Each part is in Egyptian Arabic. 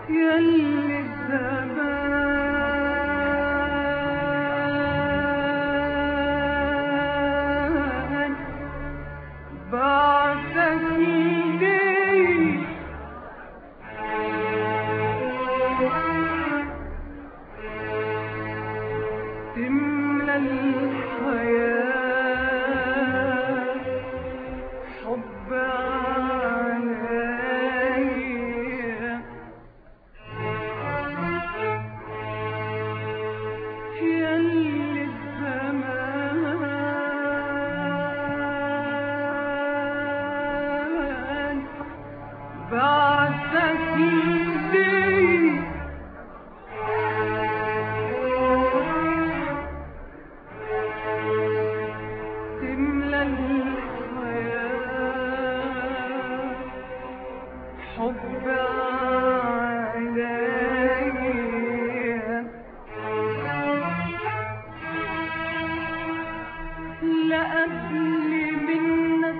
يلي الزمان بعدك ليه تملى الحياة حب عليا يلي الزمان بعدك ليه تملى الحياة حب عليا لا قبل منك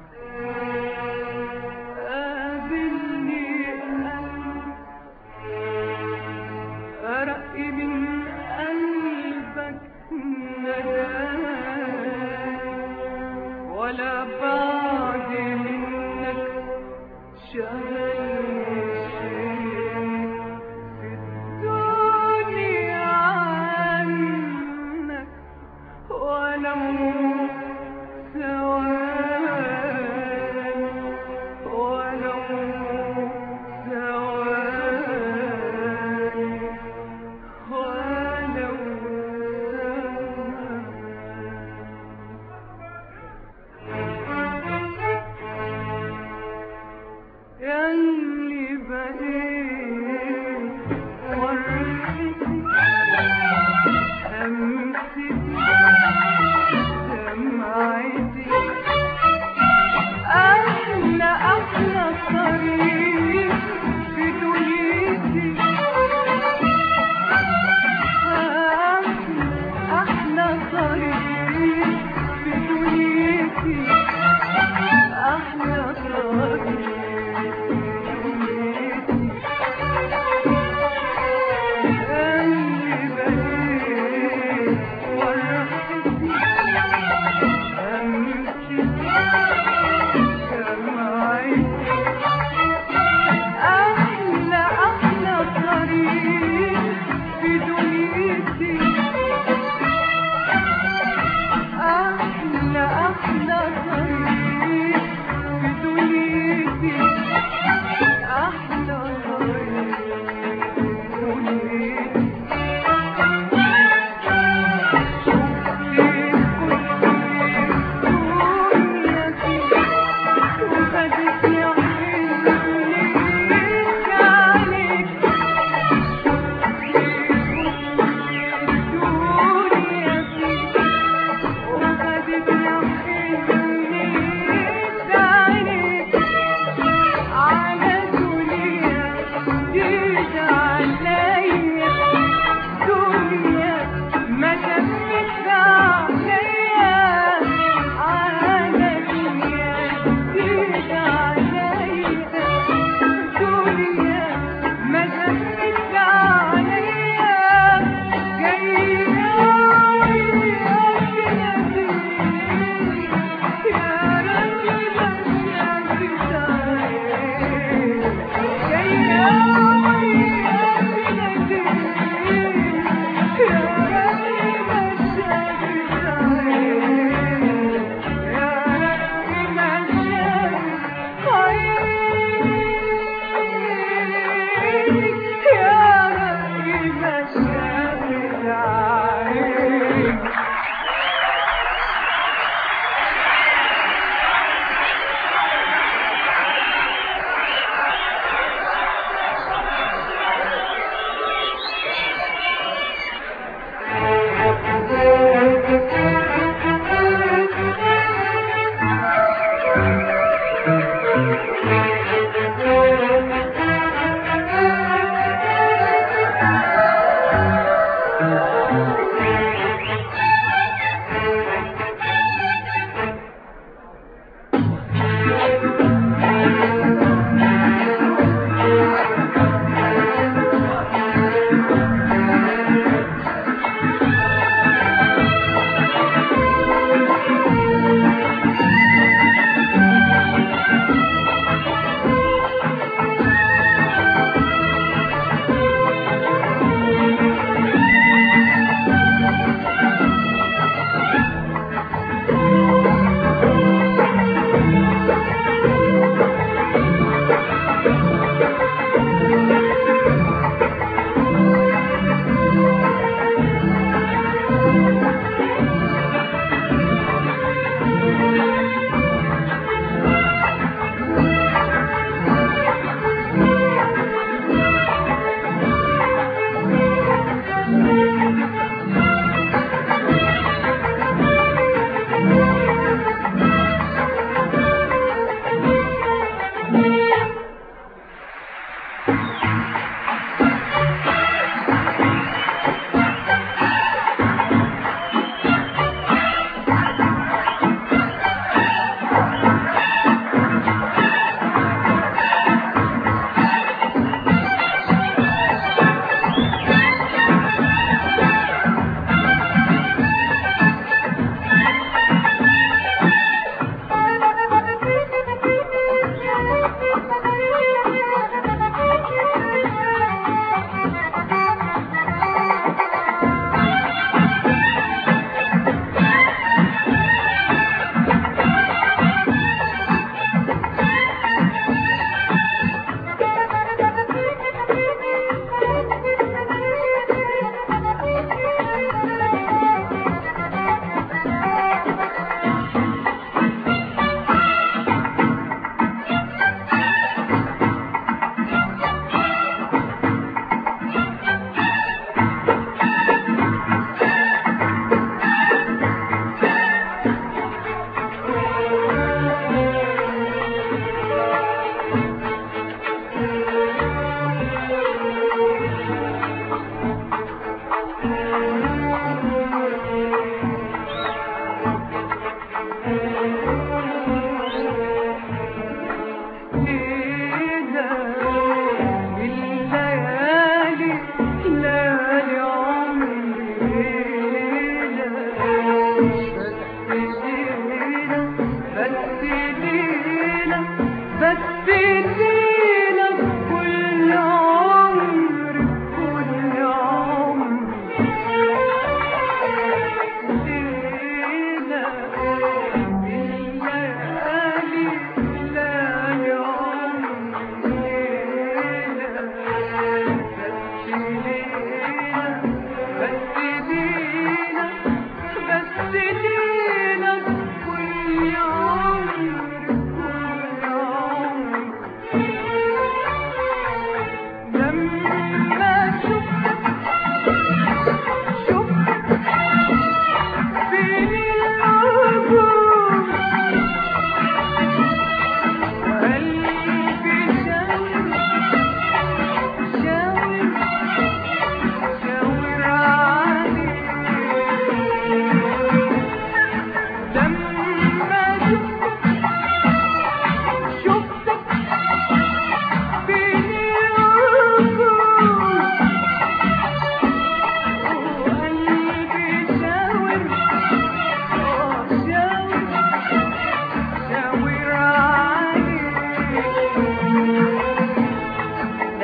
قابلني قلب أرق من قلبك نداء ولا بعد منك شغل شيء في الدنيا عنك ولو ثواني ولو ثواني ولو يلي بقيت فرحتي همستي دمعتي أحلى أحلى طريق في دنيتي أحلى أحلى طريق في دنيتي أحلى طريق في دنيتي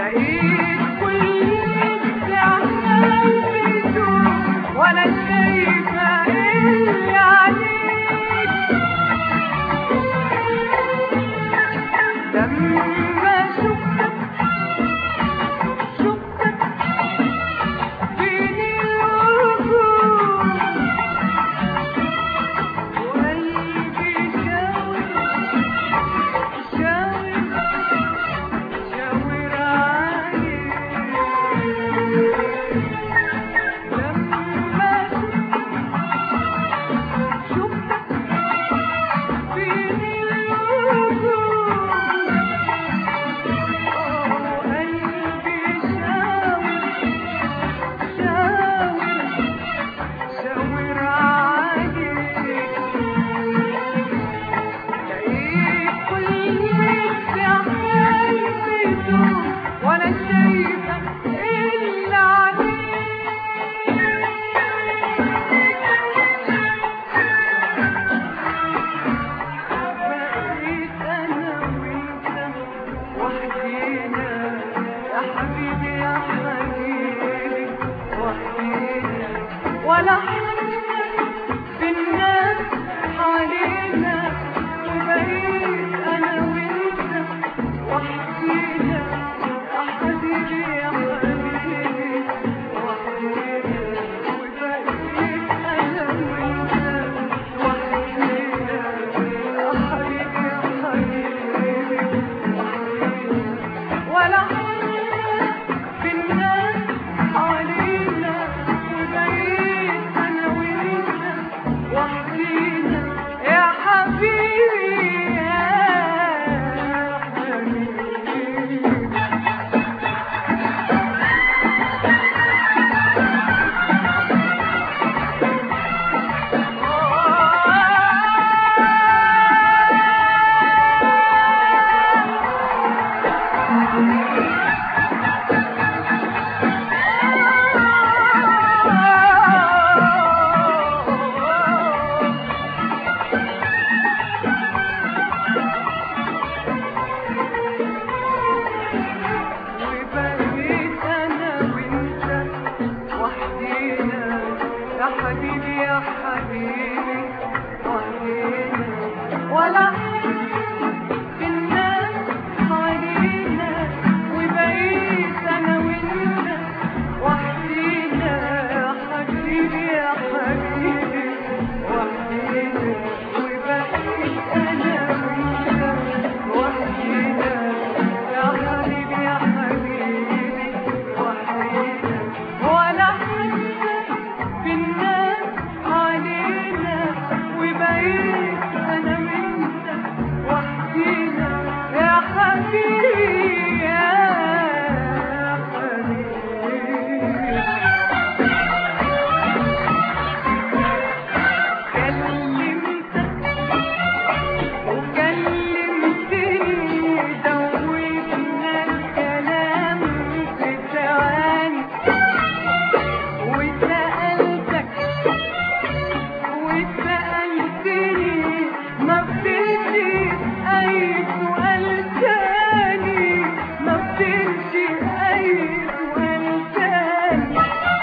لقيت كل استعمال بدون ولا شايفة إلا عليك لما شفتك شفتك بين الوجوه وقلبي شاور شاور شاور عليك لما شفتك بين الوجوه وقلبي شاور شاور شاور عليك لقيت كل استعمال بدون ولا شايفة إلا عليك بقيت أنا وأنت وحدينا يا حبيبي يا حبيبي وحدينا ولا حد في الناس حوالينا وبقيت أنا وأنت وحدينا يا حبيبي يا حبيبي وحدينا وبقيت أنا وأنت وحدينا يا حبيبي يا حبيبي وحدينا ولا حد في الناس حوالينا وبقيت أنا وأنت وحدينا يا حبيبي يا حبيبي وبقيت انا وانت وحدينا يا حبيبي يا حبيبي وحدينا ولا حد في الناس حوالينا وبقيت انا وانت وحدينا يا حبيبي يا حبيبي وحدينا وبقيت انا وانت وحدينا يا حبيبي يا حبيبي وحدينا ولا حد في الناس علينا وبقيت انا وانت وحدينا يا حبيبي يا حبيبي كلمتك وكلمتني دوبنا الكلام في ثواني وسألتك وسألتني ما فضلش أي سؤال تاني ما فضلش أي سؤال تاني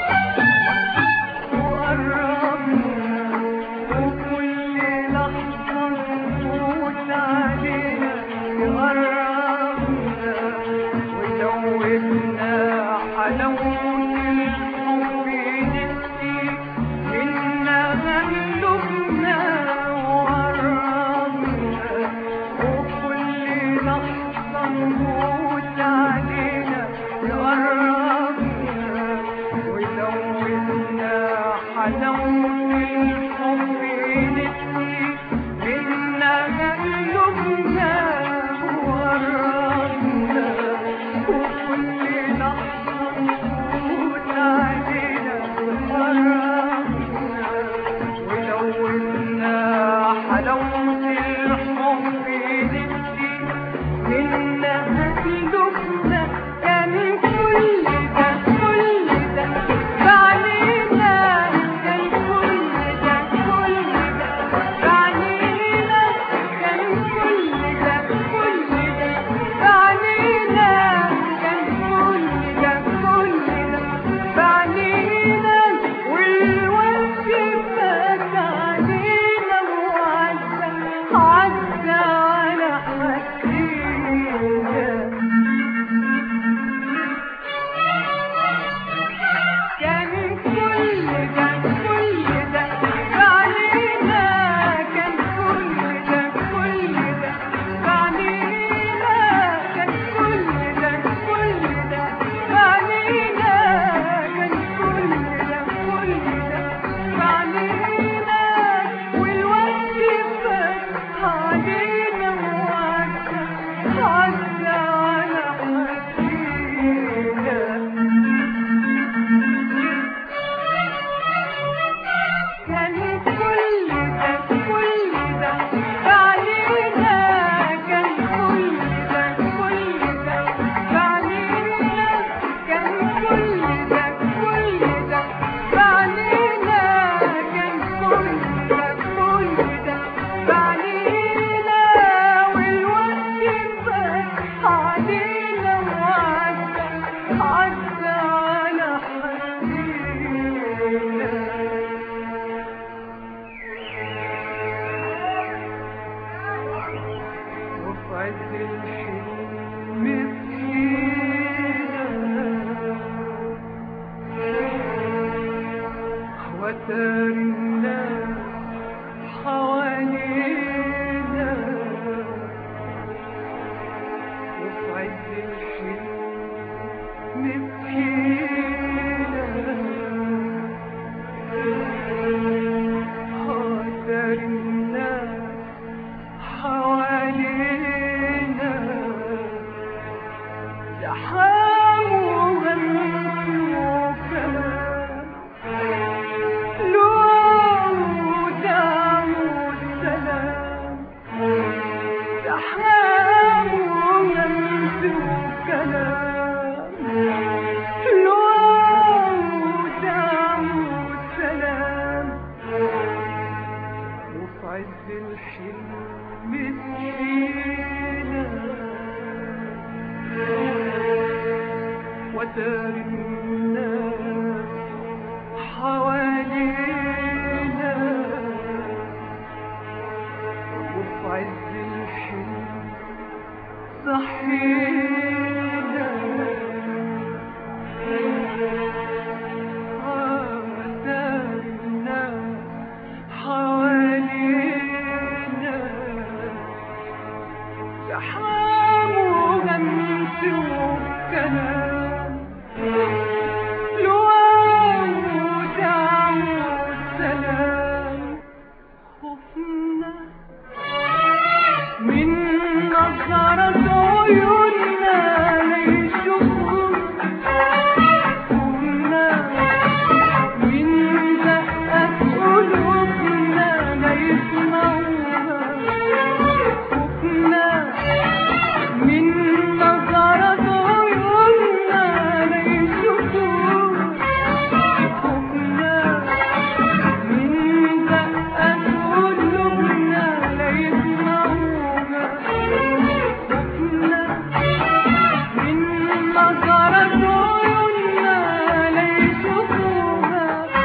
وقربنا وكل لحظة نفوت علينا قربنا وزودنا حلاوة الحب نسي منا غلبنا وقربنا وكل لحظة نفوت علينا قربنا وزودنا حلاوة الحب نسي منا غلبنا وقربنا وكل لحظة نفوت علينا قربنا ولونا حلاوة الحب نسي منا قلوبنا كان كل ده كل ده بعدينا كان كل ده كل ده بعدينا كان كل ده كل ده بعدينا كان كل زحام وغني وكلام لوم ودعم والسلام زحام وغني وكلام لوم ودعم والسلام وفي عز الحلم مسكينة وتار الناس حوالينا وفي عز الحلم صحينا وتار الناس حوالينا زحام وغنت وكلام لوام ودعم والسلام خفنا من نظرة عيوننا ليشوفوا خفنا من دقة قلوبنا ليسمعوها خفنا من نظرة عيوننا ليشوفوها خفنا من دقة قلوبنا ليسمعوها خفنا من نظرة عيوننا ليشوفوها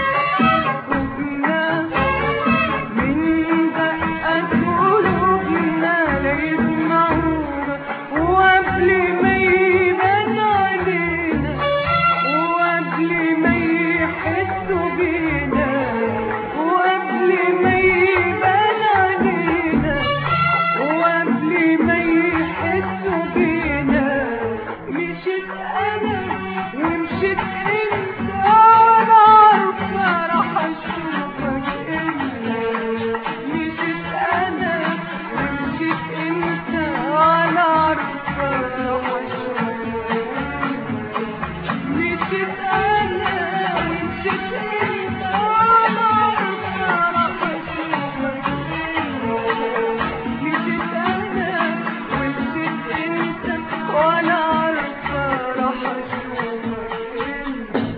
خفنا من دقة قلوبنا ليسمعوها وقبل ما يبان علينا وقبل ما يحسوا بينا وقبل ما يبان علينا وقبل ما يحسوا بينا مشيت انا ومشيت انت انا عارفه راح اشوفك انت مشيت انا ومشيت انت انا عارفه راح اشوفك مشيت انا ومشيت انت انا عارفه راح اشوفك مشيت انا ومشيت انت وانا عارفه راح اشوفك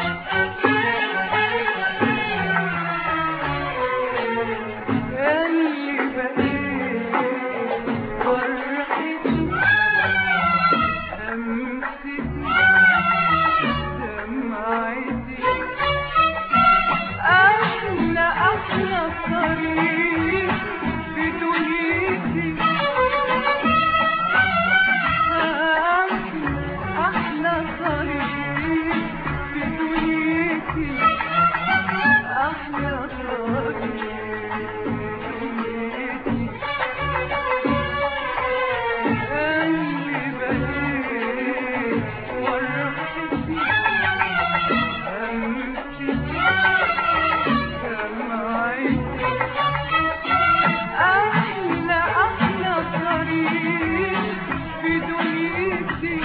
اللي بقيت فرحتي همستي دمعتي أحلى أحلى طريق في دنيتي أحلى أحلى طريق في دنيتي أحلى طريق في دنيتي اللي بقيت ورحتي همستي دمعتي أحلى أحلى طريق في دنيتي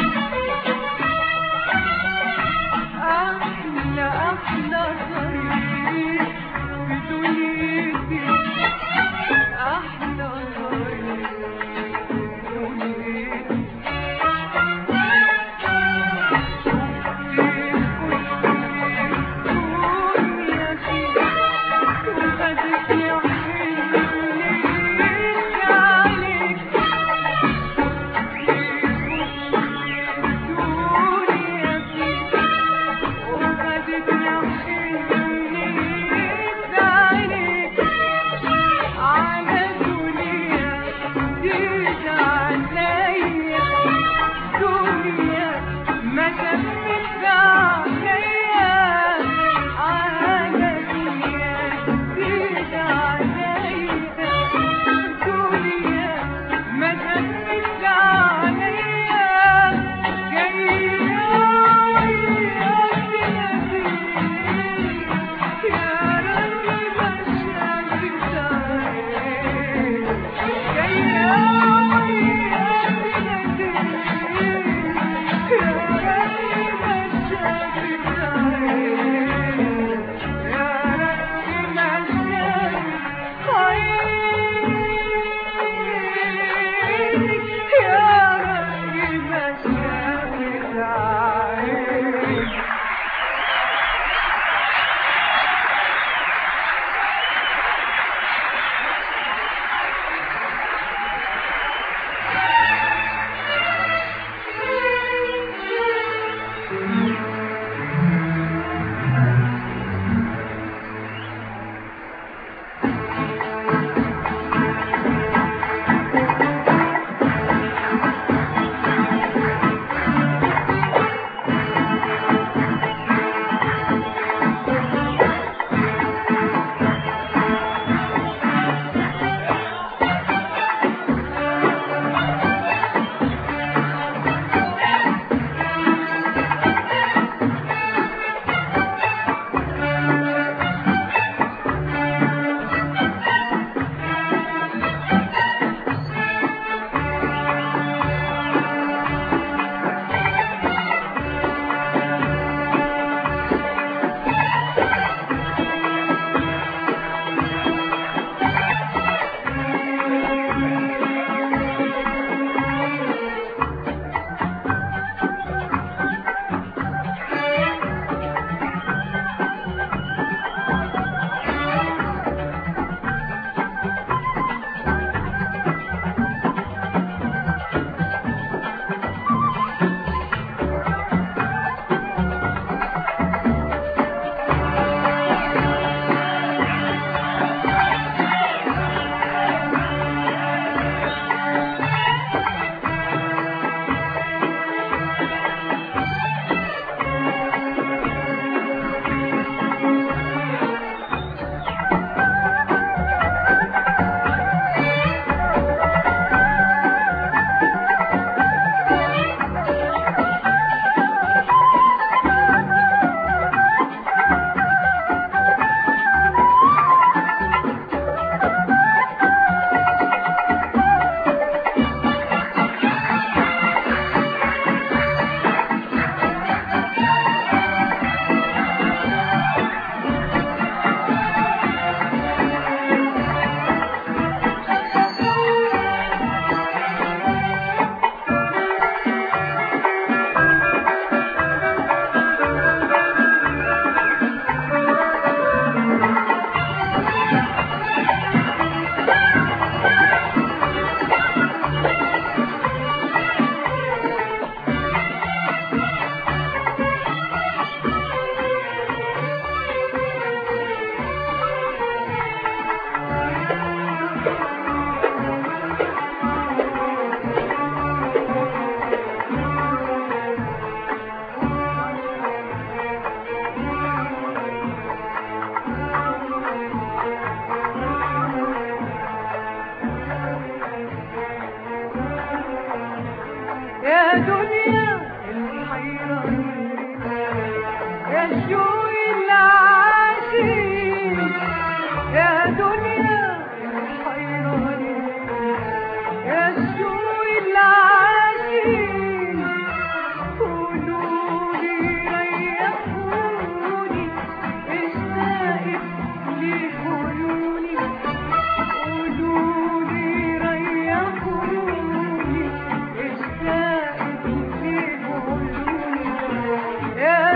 أحلى أحلى طريق في دنيتي أحلى طريق في دنيتي على دنيا جديد عليا دنيا ما شافت عليا على دنيا جديد عليا دنيا ما شافت عليا جاية يا رب ما شافت عليا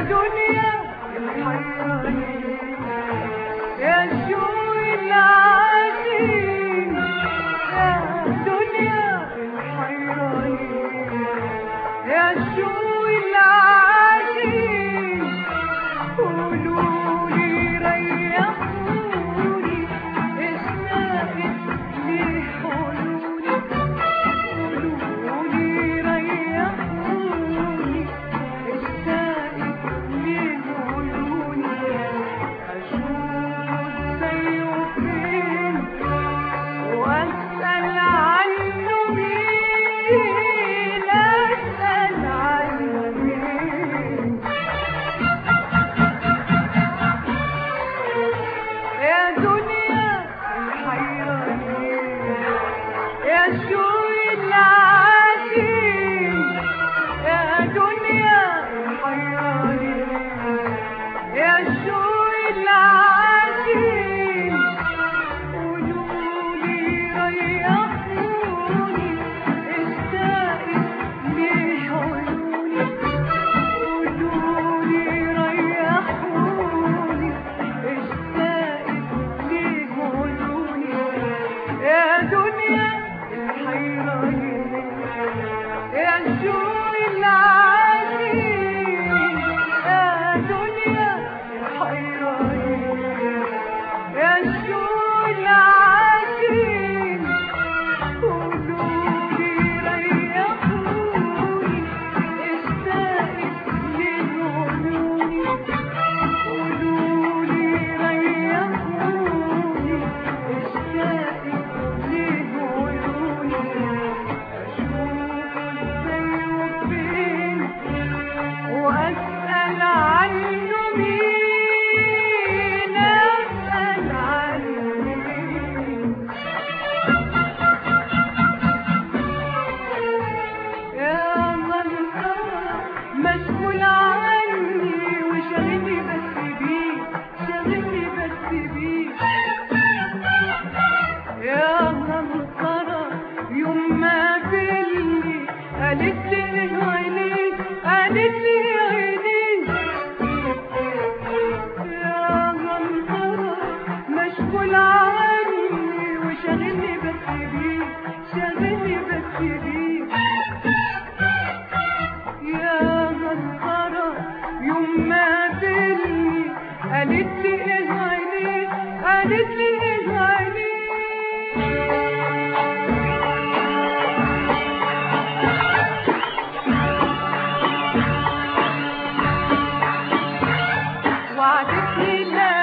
دنيا الحيراني يا شوق العاشقين يا دنيا الحيراني يا شوق العاشقين قولوا لي ريحوني اشتقت ليه قولولي قولوا لي ريحوني اشتقت ليه قولولي اشوف زيه فين واسال عنه مين اسال عنه مين يا دنيا الحيراني يا شوق العاشقين يا دنيا الحيراني يا شوق العاشقين قولولي ريحوني اشتقت ليه عيوني قولولي ريحوني اشتقت ليه عيوني يا دنيا الحيراني يا شوق العاشقين يا دنيا الحيراني يا شوق العاشقين قولولي ريحوني اشتقت لعيوني قولولي ريحوني اشتقت لعيوني اشوف زيه فين واسال عنه مين اسال عنه مين يا منظر مشغول عني وشاغلني بس بيه شاغلني بس بيه يا منظرة يوم ما قابلني قالت لي ايه عينيك قالت لي ايه عينيك يا منظرة مشغول عني وشاغلني بس بيه شاغلني بس بيه يا مسخرة يوم ما قابلني قالت لي ايه عينيك قالت لي ايه عينيك وعدتني لا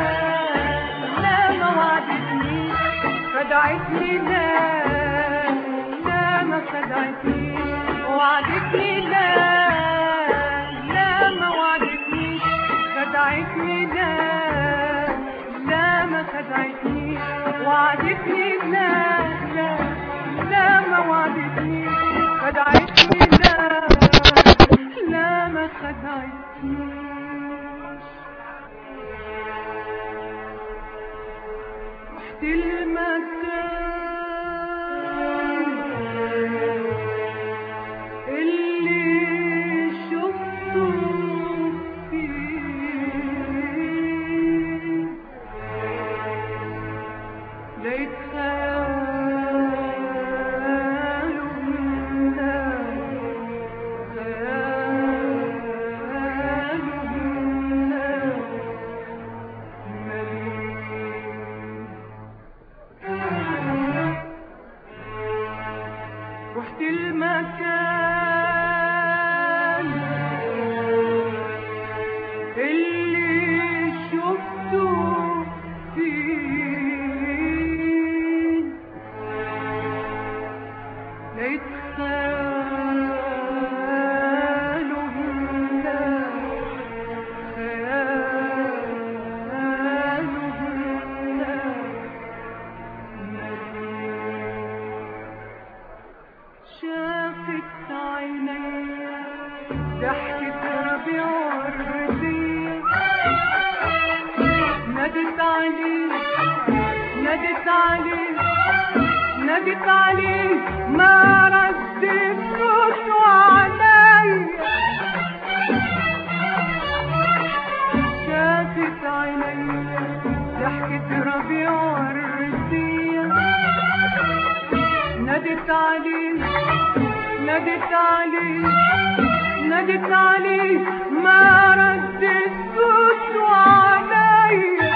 لا ما وعدتني خدعتني لا لا ما خدعتني وعدتني لا لا ما وعدتني خدعتني لا لا ما خدعتني وعدتني لا لا لا ما وعدتني خدعتني لا لا ما خدعتني رحت المكان اللي شفته فيه لقيت خياله منام خياله منام رحت المكان اللي شفته فيه لقيت خياله منام خياله منام شافت عيني ضحكة ربيع وردية نادت عليه نادت عليه نادت عليه ما رد صوته عليا نادت عليه نادت عليه ما رد الصوت عليا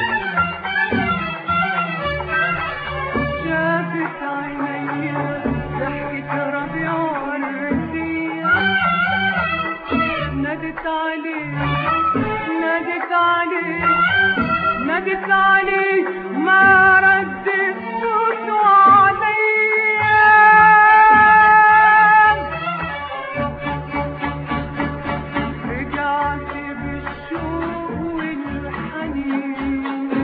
شافت عينيا ضحكة ربيع وردية نادت عليه نادت عليه نادت عليه ما رد الصوت عليا رجعت بالشوق والحنين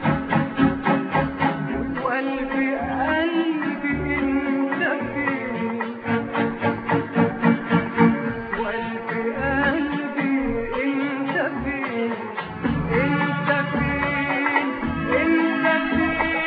وقلبي قلبي انت فين وقلبي قلبي انت فين انت فين انت فين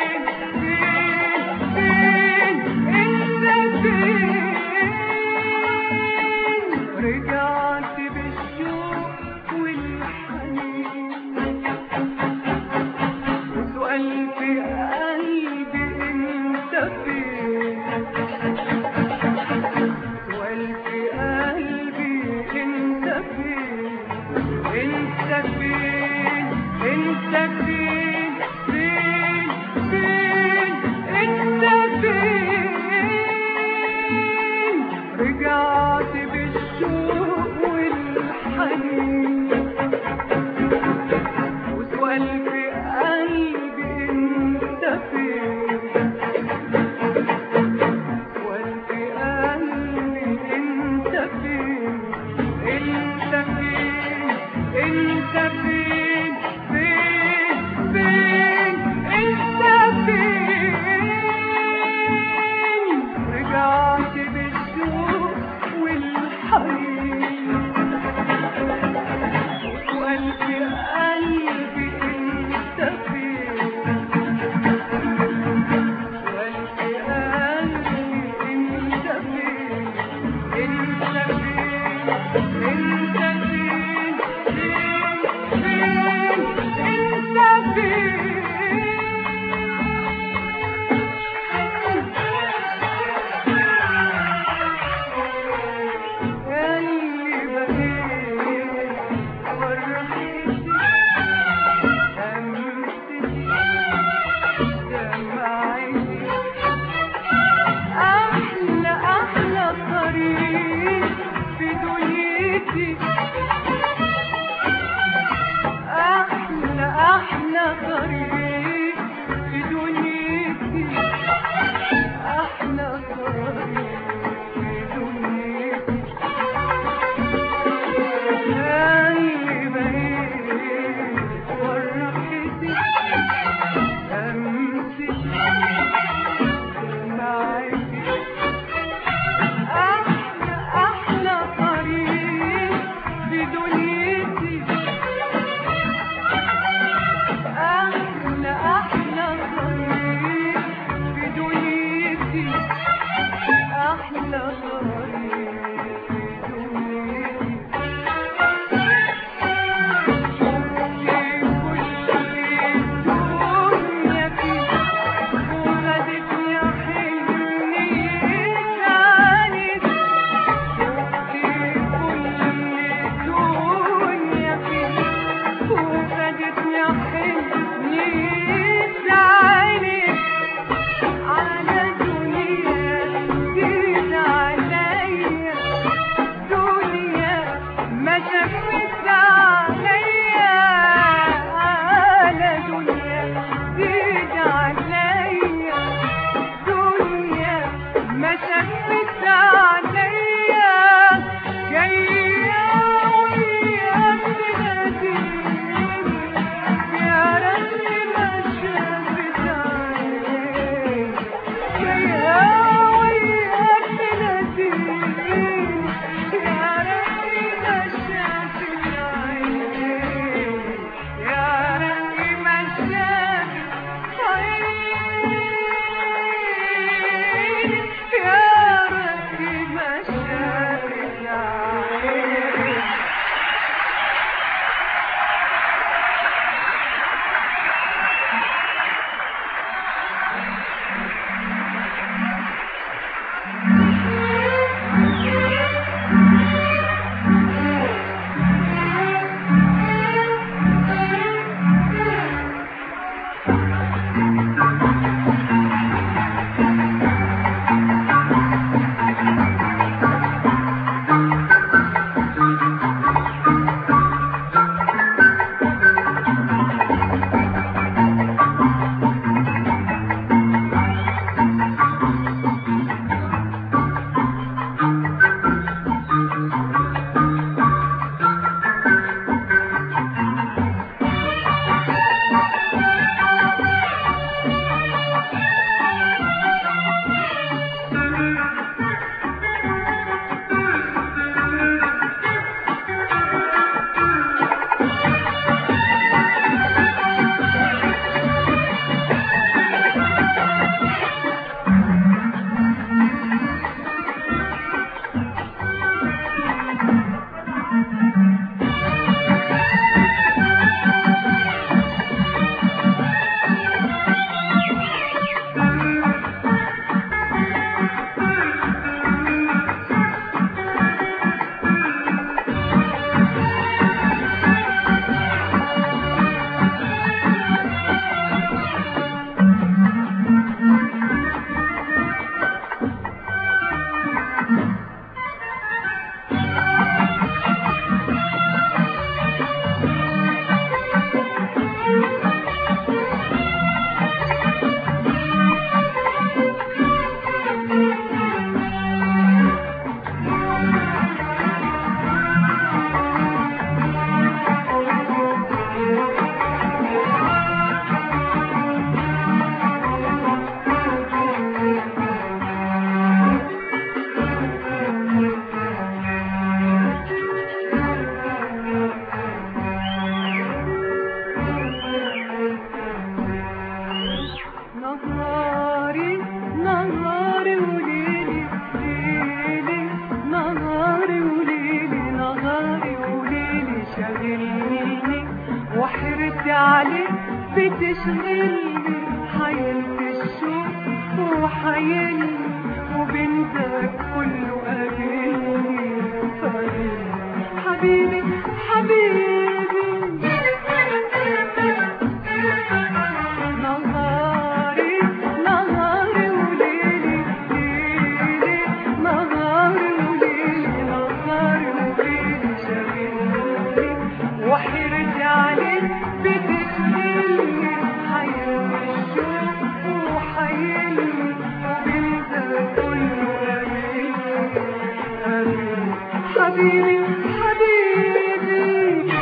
شاغلني وحرصي عليك بتشغلني حيلت الشوق وحيلني وبنتك كله قابلني فاضلني حبيبي حبيبي نهاري نهاري وليلي ليلي نهاري وليلي نهاري وليلي شاغلني وحيرتي عليك بتشغلني حيرني الشوق وحيلني وبنتك كله قابلني حبيبي حبيبي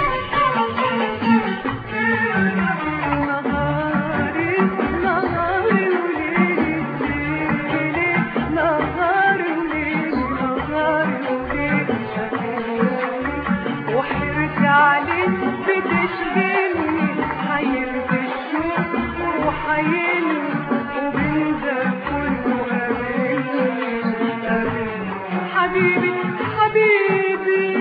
نهاري نهاري وليلي ليلي نهاري وليلي نهاري وليلي شاغلني وحيرتي عليك بتشغلني حيرت الشوق وحيلني وبنتك كله قابلني قابلني حبيبي حبيبي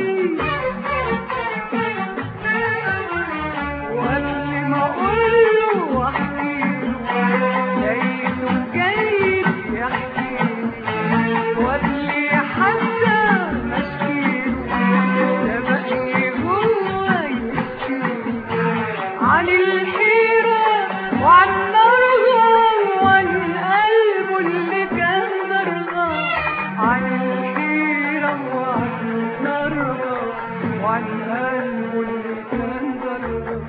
وقبل ما اقوله واحكيله لقيته جاي يحكيلي وقبل حتى ما اشكيله سبقني هو يحكيلي عن الحيرة وعن نرغب وعن قلبه اللي كان درغب عن الحيرة وعن نرغب وعن قلبه اللي كان درغب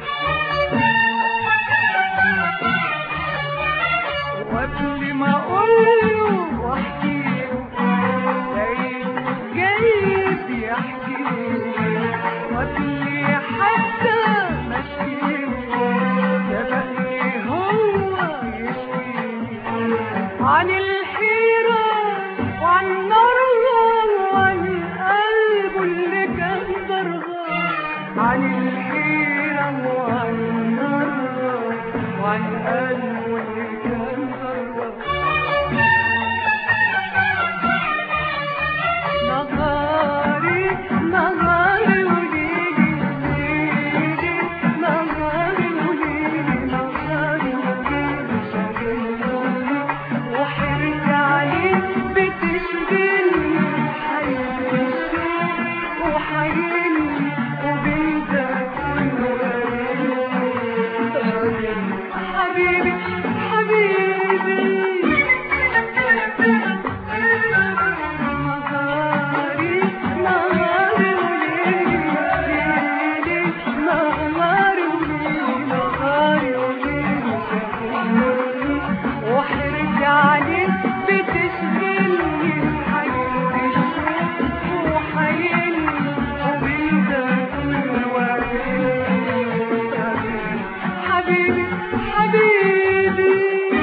وقبل ما اقوله واحكيله لقيته جايب يحكيلي وقبل حتى ما اشكيله سبقني هو يشكيلي عن الحيرة وعن نرغب وعن قلبه اللي كان درغب عن الحيرة وعن نرغب وعن قلبه اللي كان درغب نهاري نهاري وليلي ليلي نهاري وليلي نهاري وليلي شاغلني وحيرتي عليك بتشغلني حيرت الشوق وحيلني وبنتك كله قابلني حبيبي حبيبي نهاري نهاري وليلي ليلي نهاري وليلي نهاري وليلي شاغلني وحيرتي عليك بتشغلني حيرت الشوق وحيلني وبنتك كله قابلني حبيبي حبيبي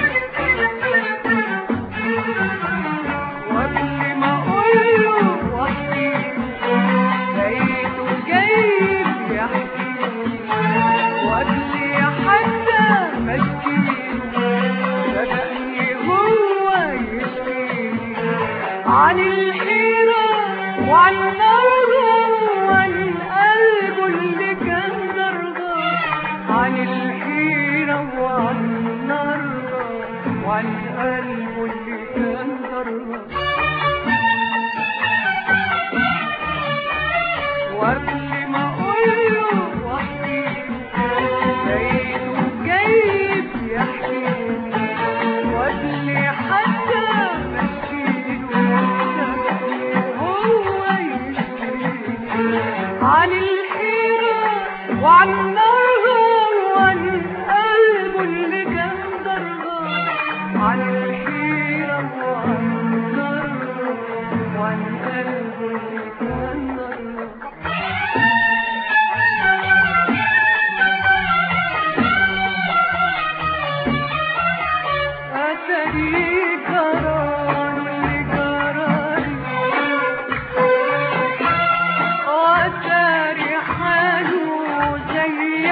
وقبل ما اقوله واحكيله لقيته جايب يحكيلي وقبل حتى ما اشكيله بدأني هو يشكيلي عن الحيرة وعن نرغب وعن قلبه اللي كان درغب عن الحيرة وعن نرغب وعن قلبه اللي كان درغب وقبل ما اقوله واحكيله لقيته جايب يحكيلي وقبل حتى ما اشكيله سبقني هو يشكيلي عن الحيرة وعن نرغب وعن قلبه اللي كان درغب عن الحيرة وعن نرغب وعن قلبه اللي كان درغب أتري قرار اللي قراري وأتري حاله زي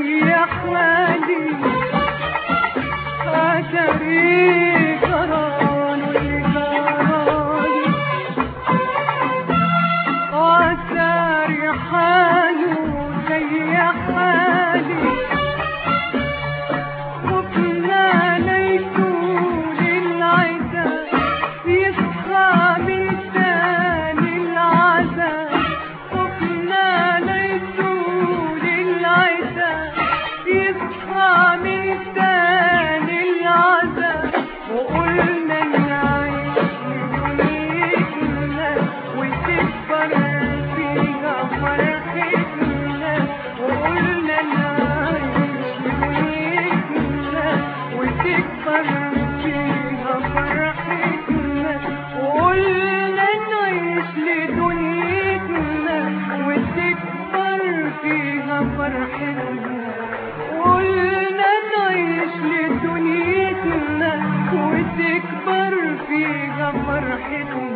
زي حالي أتري جران الجران أتري حاله زي حالي وكنا ليتول العدا يصحى من تاني العذاب وكنا ليتول العدا يصحى من تاني العذاب وقلنا نعيش دنيتنا وتكبر فيها فرحتنا وقلنا نعيش دنيتنا وتكبر فيها فرحتنا وقلنا نعيش لدنيتنا وتكبر فيها فرحتنا قلنا نعيش لدنيتنا وتكبر فيها فرحتنا